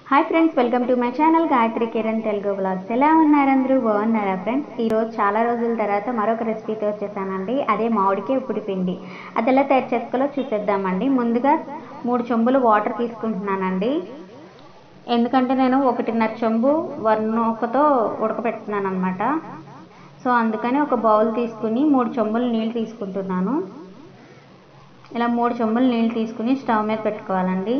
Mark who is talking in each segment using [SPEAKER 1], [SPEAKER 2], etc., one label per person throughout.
[SPEAKER 1] hi friends welcome to my channel Gayatri Kiran Telugu blogs ఎలా ఉన్నారు అందరూ బాగున్నారా ఫ్రెండ్స్ ఈరోజు చాలా రోజుల తర్వాత మరొక రెసిపీతో వచ్చేసానండి అదే మామిడికాయ ఉప్పుడు పిండి అది ఎలా తయారు చేసుకోవాలో చూసేద్దామండి ముందుగా మూడు చెంబులు వాటర్ తీసుకుంటున్నానండి ఎందుకంటే నేను ఒకటిన్నర చెంబు వర్ణోకతో ఉడకపెడుతున్నాను అనమాట సో అందుకని ఒక బౌల్ తీసుకుని మూడు చెంబులు నీళ్ళు తీసుకుంటున్నాను ఇలా మూడు చెంబులు నీళ్ళు తీసుకుని స్టవ్ మీద పెట్టుకోవాలండి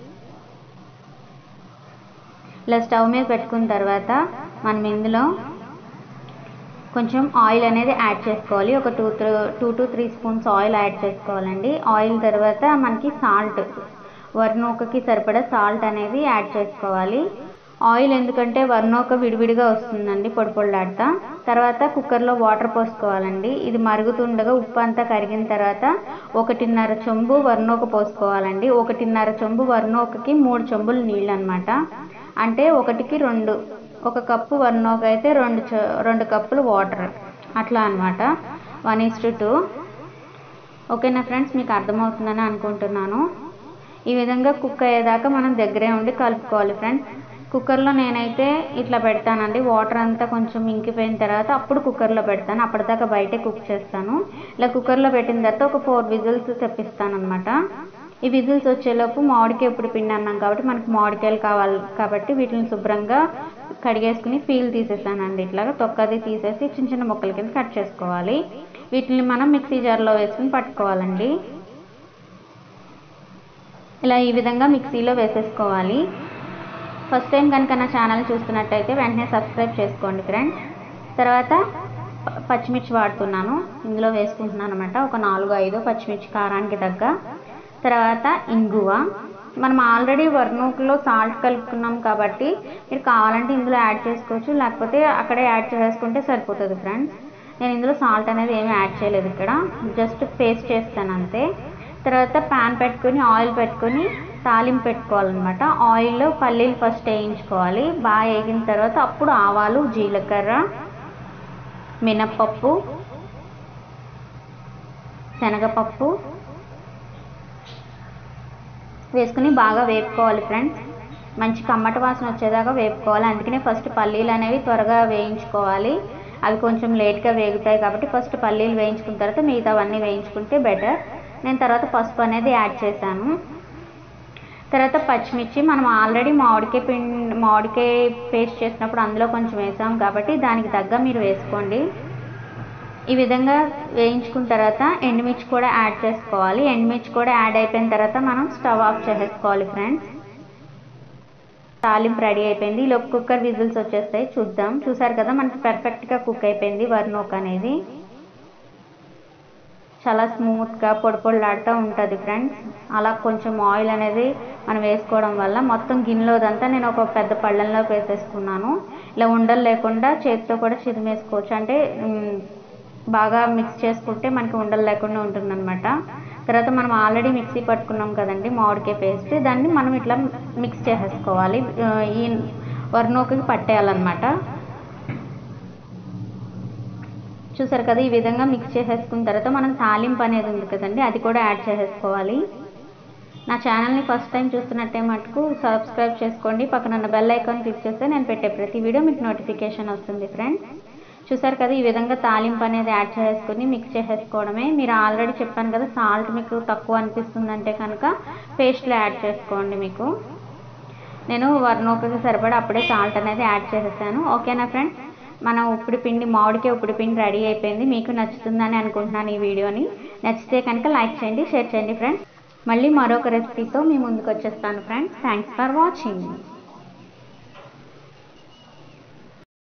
[SPEAKER 1] ఇలా స్టవ్ మీద పెట్టుకున్న తర్వాత మనం ఇందులో కొంచెం ఆయిల్ అనేది యాడ్ చేసుకోవాలి ఒక two two to three spoons oil add చేసుకోవాలండి ఆయిల్ తర్వాత మనకి సాల్ట్ వర్ణోకకి సరిపడా సాల్ట్ అనేది యాడ్ చేసుకోవాలి ఆయిల్ ఎందుకంటే వర్ణోక విడివిడిగా వస్తుందండి పొడి పొడిలాడుతా తర్వాత కుక్కర్లో వాటర్ పోసుకోవాలండి ఇది మరుగుతుండగా ఉప్పు అంతా కరిగిన తర్వాత ఒకటిన్నర చెంబు వర్ణోక పోసుకోవాలండి ఒకటిన్నర చెంబు వర్ణోకకి మూడు చెంబులు నీళ్ళు అనమాట అంటే ఒకటికి రెండు ఒక కప్పు వర్ణోక అయితే రెండు రెండు కప్పులు వాటర్ అట్లా అనమాట వన్ ఇస్ టు టూ ఓకేనా ఫ్రెండ్స్ మీకు అర్థమవుతుందని అనుకుంటున్నాను ఈ విధంగా కుక్ అయ్యేదాకా మనం దగ్గరే ఉండి కలుపుకోవాలి ఫ్రెండ్స్ కుక్కర్లో నేనైతే ఇట్లా పెడతానండి వాటర్ అంతా కొంచెం ఇంకిపోయిన తర్వాత అప్పుడు కుక్కర్లో పెడతాను అప్పటిదాకా బయటే కుక్ చేస్తాను ఇలా కుక్కర్లో పెట్టిన తర్వాత ఒక ఫోర్ విజిల్స్ తెప్పిస్తాను అనమాట ఈ విజిల్స్ వచ్చేలోపు మామిడికాయ ఇప్పుడు పిండి అన్నాం కాబట్టి మనకి మామిడికాయలు కావాలి కాబట్టి వీటిని శుభ్రంగా కడిగేసుకుని పీల్ తీసేసానండి ఇట్లాగా తొక్కది తీసేసి చిన్న చిన్న ముక్కల కింద కట్ చేసుకోవాలి వీటిని మనం మిక్సీ జార్లో వేసుకుని పట్టుకోవాలండి ఇలా ఈ విధంగా మిక్సీలో వేసేసుకోవాలి ఫస్ట్ టైం కనుక నా ఛానల్ చూస్తున్నట్టయితే వెంటనే సబ్స్క్రైబ్ చేసుకోండి ఫ్రెండ్స్ తర్వాత పచ్చిమిర్చి వాడుతున్నాను ఇందులో వేసుకుంటున్నాను అనమాట ఒక నాలుగు ఐదు పచ్చిమిర్చి కారానికి తగ్గ తర్వాత ఇంగువ మనం ఆల్రెడీ వర్ణూకులో సాల్ట్ కలుపుకున్నాం కాబట్టి మీరు కావాలంటే ఇందులో యాడ్ చేసుకోవచ్చు లేకపోతే అక్కడే యాడ్ చేసుకుంటే సరిపోతుంది ఫ్రెండ్స్ నేను ఇందులో సాల్ట్ అనేది ఏమీ యాడ్ చేయలేదు ఇక్కడ జస్ట్ పేస్ట్ చేస్తాను అంతే తర్వాత ప్యాన్ పెట్టుకొని ఆయిల్ పెట్టుకొని తాలింపు పెట్టుకోవాలన్నమాట ఆయిల్లో పల్లీలు ఫస్ట్ వేయించుకోవాలి బాగా వేగిన తర్వాత అప్పుడు ఆవాలు జీలకర్ర మినప్పప్పు శనగపప్పు వేసుకుని బాగా వేపుకోవాలి ఫ్రెండ్స్ మంచి కమ్మటి వాసన వచ్చేదాకా వేపుకోవాలి అందుకనే ఫస్ట్ పల్లీలు అనేవి త్వరగా వేయించుకోవాలి అవి కొంచెం లేట్గా వేగుతాయి కాబట్టి ఫస్ట్ పల్లీలు వేయించుకున్న తర్వాత మిగతావన్నీ వేయించుకుంటే బెటర్ నేను తర్వాత పసుపు అనేది యాడ్ చేశాను తర్వాత పచ్చిమిర్చి మనం ఆల్రెడీ మామిడికాయ పిండి మామిడికాయ పేస్ట్ చేసినప్పుడు అందులో కొంచెం వేసాం కాబట్టి దానికి తగ్గ మీరు వేసుకోండి ఈ విధంగా వేయించుకున్న తర్వాత ఎండుమిర్చి కూడా యాడ్ చేసుకోవాలి ఎండుమిర్చి కూడా యాడ్ అయిపోయిన తర్వాత మనం స్టవ్ ఆఫ్ చేసేసుకోవాలి ఫ్రెండ్స్ తాలింపు రెడీ అయిపోయింది ఇలా కుక్కర్ విజిల్స్ వచ్చేస్తాయి చూద్దాం చూసారు కదా మనకి పర్ఫెక్ట్గా కుక్ అయిపోయింది వర్నోక్ అనేది చాలా స్మూత్గా పొడి పొడిలాడుతూ ఉంటుంది ఫ్రెండ్స్ అలా కొంచెం ఆయిల్ అనేది మనం వేసుకోవడం వల్ల మొత్తం గిన్నెలోదంతా నేను ఒక పెద్ద పళ్ళెంలోకి వేసేసుకున్నాను ఇలా ఉండలు లేకుండా చేతితో కూడా చిదిమేసుకోవచ్చు అంటే బాగా మిక్స్ చేసుకుంటే మనకి ఉండలు లేకుండా ఉంటుందన్నమాట తర్వాత మనం ఆల్రెడీ మిక్సీ పట్టుకున్నాం కదండి మామిడికాయ పేస్ట్ దాన్ని మనం ఇట్లా మిక్స్ చేసేసుకోవాలి ఈ వర్ణోకి పట్టేయాలన్నమాట చూసారు కదా ఈ విధంగా మిక్స్ చేసేసుకున్న తర్వాత మనం తాలింపు అనేది ఉంది కదండి అది కూడా యాడ్ చేసేసుకోవాలి నా ఛానల్ని ఫస్ట్ టైం చూస్తున్నట్టే మటుకు సబ్స్క్రైబ్ చేసుకోండి పక్కన ఉన్న బెల్ ఐకాన్ క్లిక్ చేస్తే నేను పెట్టే ప్రతి వీడియో మీకు నోటిఫికేషన్ వస్తుంది ఫ్రెండ్స్ చూసారు కదా ఈ విధంగా తాలింపు అనేది యాడ్ చేసుకుని మిక్స్ చేసేసుకోవడమే మీరు ఆల్రెడీ చెప్పాను కదా సాల్ట్ మీకు తక్కువ అనిపిస్తుందంటే కనుక పేస్ట్లో యాడ్ చేసుకోండి మీకు నేను వర్ణోకకి సరిపడా అప్పుడే సాల్ట్ అనేది యాడ్ చేసేసాను ఓకేనా ఫ్రెండ్స్ మన ఉప్పుడు పిండి మామిడికాయ ఉప్పుడు పిండి రెడీ అయిపోయింది మీకు నచ్చుతుందని అనుకుంటున్నాను ఈ వీడియోని నచ్చితే కనుక లైక్ చేయండి షేర్ చేయండి ఫ్రెండ్స్ మళ్ళీ మరొక రెసిపీతో మీ ముందుకు వచ్చేస్తాను ఫ్రెండ్స్ థ్యాంక్స్ ఫర్ వాచింగ్